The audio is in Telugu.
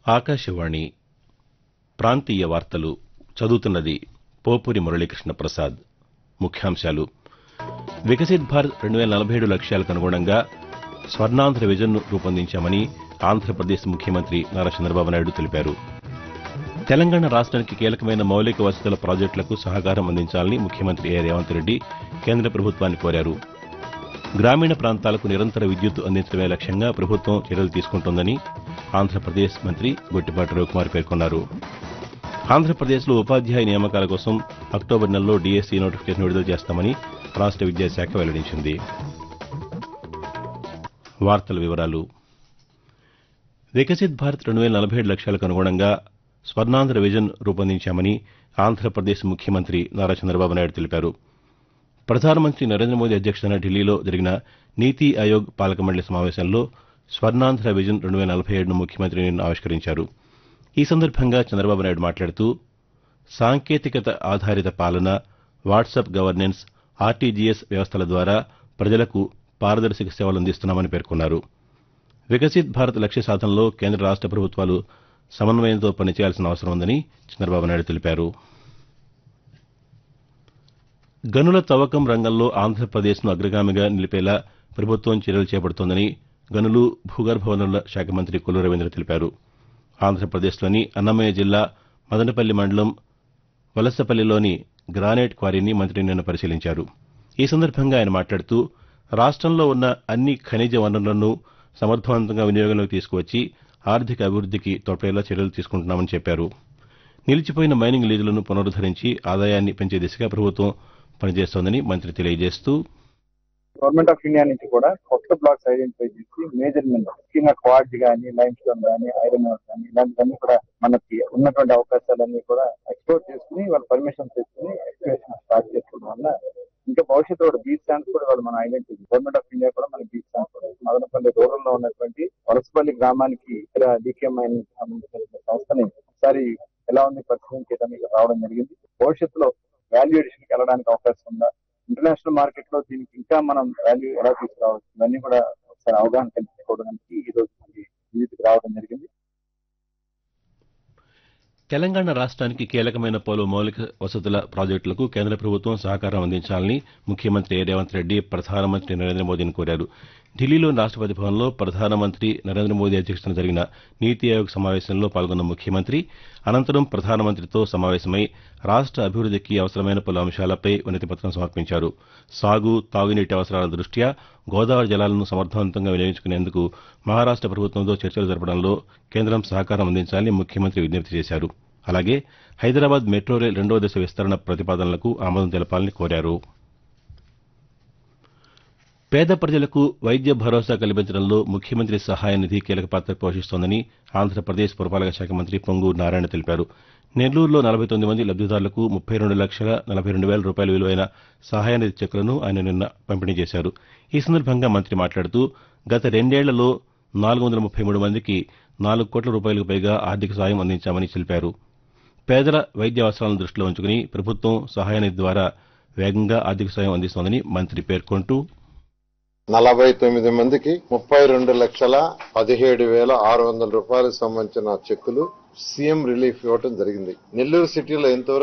ఆకాశవాణి ప్రాంతీయ వార్తలు చదువుతున్నది పోపురి మురళీకృష్ణ ప్రసాద్ ముఖ్యాంశాలు వికసిత్ భారత్ రెండు వేల నలభై ఏడు లక్ష్యాలకు అనుగుణంగా స్వర్ణాంధ్ర విజన్ను రూపొందించామని ఆంధ్రప్రదేశ్ ముఖ్యమంత్రి నారా చంద్రబాబు నాయుడు తెలిపారు తెలంగాణ రాష్ట్రానికి కీలకమైన మౌలిక వసతుల ప్రాజెక్టులకు సహకారం అందించాలని ముఖ్యమంత్రి ఏ రేవంత్ రెడ్డి కేంద్ర ప్రభుత్వాన్ని కోరారు గ్రామీణ ప్రాంతాలకు నిరంతర విద్యుత్ అందించడమే లక్ష్యంగా ప్రభుత్వం చర్యలు తీసుకుంటోందని ఆంధ్రప్రదేశ్ మంత్రి గొట్టిపాటి రవికుమార్ పేర్కొన్నారు ఆంధ్రప్రదేశ్లో ఉపాధ్యాయ నియామకాల కోసం అక్టోబర్ నెలలో డీఎస్సీ నోటిఫికేషన్ విడుదల చేస్తామని రాష్ట్ర విద్యాశాఖ వెల్లడించింది వార్తల వివరాలు వికసిత్ భారత్ రెండు వేల నలభై ఏడు లక్ష్యాలకు అనుగుణంగా స్వర్ణాంధ్ర విజన్ రూపొందించామని ఆంధ్రప్రదేశ్ ముఖ్యమంత్రి నారా చంద్రబాబు నాయుడు తెలిపారు ప్రధానమంత్రి నరేంద్ర మోదీ అధ్యక్షతన ఢిల్లీలో జరిగిన నీతి ఆయోగ్ పాలక మండలి సమావేశంలో స్వర్ణాంధ్ర విజన్ రెండు వేల నలభై ఏడును ముఖ్యమంత్రి నిన్న ఆవిష్కరించారు ఈ సందర్భంగా చంద్రబాబు నాయుడు మాట్లాడుతూ సాంకేతికత ఆధారిత పాలన వాట్సప్ గవర్నెన్స్ ఆర్టీజీఎస్ వ్యవస్థల ద్వారా ప్రజలకు పారదర్శక సేవలు అందిస్తున్నామని పేర్కొన్నారు వికసిత్ భారత్ లక్ష్య సాధనలో కేంద్ర రాష్ట ప్రభుత్వాలు సమన్వయంతో పనిచేయాల్సిన అవసరం ఉందని చంద్రబాబు నాయుడు తెలిపారు గనుల తవ్వకం రంగంలో ఆంధ్రప్రదేశ్ను అగ్రగామిగా నిలిపేలా ప్రభుత్వం చర్యలు చేపడుతోందని గనులు భూగర్భ వనరుల శాఖ మంత్రి కొల్లు రవీంద్ర తెలిపారు ఆంధ్రప్రదేశ్లోని అన్నమయ్య జిల్లా మదనపల్లి మండలం వలసపల్లిలోని గ్రానైట్ క్వారీని మంత్రి నిన్న పరిశీలించారు ఈ సందర్భంగా ఆయన మాట్లాడుతూ రాష్టంలో ఉన్న అన్ని ఖనిజ వనరులను సమర్థవంతంగా వినియోగంలోకి తీసుకువచ్చి ఆర్థిక అభివృద్దికి తోడ్పడేలా చర్యలు తీసుకుంటున్నామని చెప్పారు నిలిచిపోయిన మైనింగ్ లీజులను పునరుద్దరించి ఆదాయాన్ని పెంచే దిశగా ప్రభుత్వం పనిచేస్తోందని మంత్రి తెలియజేస్తూ గవర్నమెంట్ ఆఫ్ ఇండియా నుంచి కూడా కొత్త బ్లాక్స్ ఐడెంటిఫై చేసి మేజర్ మినరల్ ముఖ్యంగా క్వార్జ్ కానీ లైమ్ స్టోన్ కానీ ఐరన్ కానీ ఇలాంటివన్నీ కూడా మనకి ఉన్నటువంటి అవకాశాలన్నీ కూడా ఎక్స్ప్లోర్ చేసుకుని వాళ్ళ పర్మిషన్ తీసుకుని ఎక్స్ప్లోరేషన్ స్టార్ట్ చేసుకోవడం వల్ల ఇంకా భవిష్యత్తు కూడా బీచ్ స్టాండ్స్ కూడా వాళ్ళు మన ఐడెంటిటీ గవర్నమెంట్ ఆఫ్ ఇండియా కూడా మన బీచ్ స్టాండ్స్ కూడా మదనపల్లి రూరల్ లో ఉన్నటువంటి వలసపల్లి గ్రామానికి ఇక్కడ డీకేఎం సంబంధించిన సంస్థని ఒకసారి ఎలా ఉంది పరిశీలన చేయడానికి రావడం జరిగింది భవిష్యత్తులో వాల్యూ ఎడిషన్ కి వెళ్ళడానికి అవకాశం ఉందా ఇంటర్నేషనల్ మార్కెట్ లో దీనికి ఇంకా మనం వాల్యూ ఎలా తీసుకురావచ్చు ఇవన్నీ కూడా ఒకసారి అవగాహన కల్పించుకోవడానికి ఈ రోజు విజిట్కి రావడం జరిగింది తెలంగాణ రాష్ట్రానికి కీలకమైన పలు మౌలిక వసతుల ప్రాజెక్టులకు కేంద్ర ప్రభుత్వం సహకారం అందించాలని ముఖ్యమంత్రి ఏ రేవంత్ రెడ్డి ప్రధానమంత్రి నరేంద్ర మోదీని కోరారు ఢిల్లీలోని రాష్టపతి భవన్లో ప్రధానమంత్రి నరేంద్ర మోదీ అధ్యక్షతన జరిగిన నీతి ఆయోగ్ సమావేశంలో పాల్గొన్న ముఖ్యమంత్రి అనంతరం ప్రధానమంత్రితో సమావేశమై రాష్ట అభివృద్దికి అవసరమైన పలు అంశాలపై వినతిపత్రం సమర్పించారు సాగు తాగునీటి అవసరాల దృష్ట్యా గోదావరి జలాలను సమర్థవంతంగా వినియోగించుకునేందుకు మహారాష్ట ప్రభుత్వంతో చర్చలు జరపడంలో కేంద్రం సహకారం అందించాలని ముఖ్యమంత్రి విజ్ఞప్తి చేశారు అలాగే హైదరాబాద్ మెట్రో రైల్ రెండో దశ విస్తరణ ప్రతిపాదనలకు ఆమోదం తెలపాలని కోరారు పేద ప్రజలకు వైద్య భరోసా కల్పించడంలో ముఖ్యమంత్రి సహాయ నిధి కీలక పాత్ర పోషిస్తోందని ఆంధ్రప్రదేశ్ పురపాలక శాఖ మంత్రి పొంగూరు నారాయణ తెలిపారు నెల్లూరులో నలభై తొమ్మిది మంది లబ్దిదారులకు ముప్పై రెండు లక్షల నలభై రెండు వేల రూపాయల విలువైన సహాయ నిధి చెక్కులను ఆయన నిన్న పంపిణీ చేశారు ఈ సందర్భంగా మంత్రి మాట్లాడుతూ గత రెండేళ్లలో నాలుగు వందల ముప్పై మూడు మందికి నాలుగు కోట్ల రూపాయలకు పైగా ఆర్థిక సాయం అందించామని తెలిపారు పేదల వైద్య అవసరాలను దృష్టిలో ఉంచుకుని ప్రభుత్వం సహాయ నిధి ద్వారా వేగంగా ఆర్థిక సాయం అందిస్తోందని మంత్రి పేర్కొంటూ నలభై తొమ్మిది మందికి ముప్పై రెండు లక్షల పదిహేడు వేల ఆరు వందల రూపాయలకు సంబంధించిన చెక్కులు సీఎం రిలీఫ్ ఇవ్వడం జరిగింది నెల్లూరు సిటీలో ఎంతవరకు